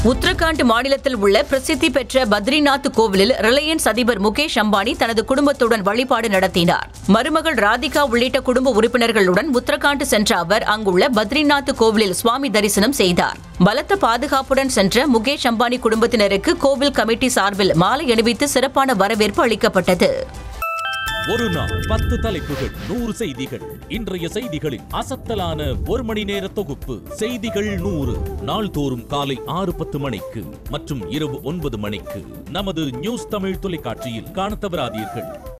உத்தரகாண்ட் மாநிலத்தில் உள்ள பிரசித்தி பெற்ற பத்ரிநாத் கோவிலில் ரிலையன்ஸ் அதிபர் முகேஷ் அம்பானி தனது குடும்பத்துடன் வழிபாடு நடத்தினார் மருமகள் ராதிகா உள்ளிட்ட குடும்ப உறுப்பினர்களுடன் உத்தரகாண்ட் சென்ற அவர் அங்குள்ள பத்ரிநாத் கோவிலில் சுவாமி தரிசனம் செய்தார் பலத்த பாதுகாப்புடன் சென்ற முகேஷ் அம்பானி குடும்பத்தினருக்கு கோவில் கமிட்டி சார்பில் மாலை அணிவித்து சிறப்பான வரவேற்பு அளிக்கப்பட்டது ஒரு நாள் பத்து தலைப்புகள் நூறு செய்திகள் இன்றைய செய்திகளின் அசத்தலான ஒரு மணி நேர தொகுப்பு செய்திகள் நூறு நாள்தோறும் காலை ஆறு பத்து மணிக்கு மற்றும் இரவு ஒன்பது மணிக்கு நமது நியூஸ் தமிழ் தொலைக்காட்சியில் காணத் தவறாதீர்கள்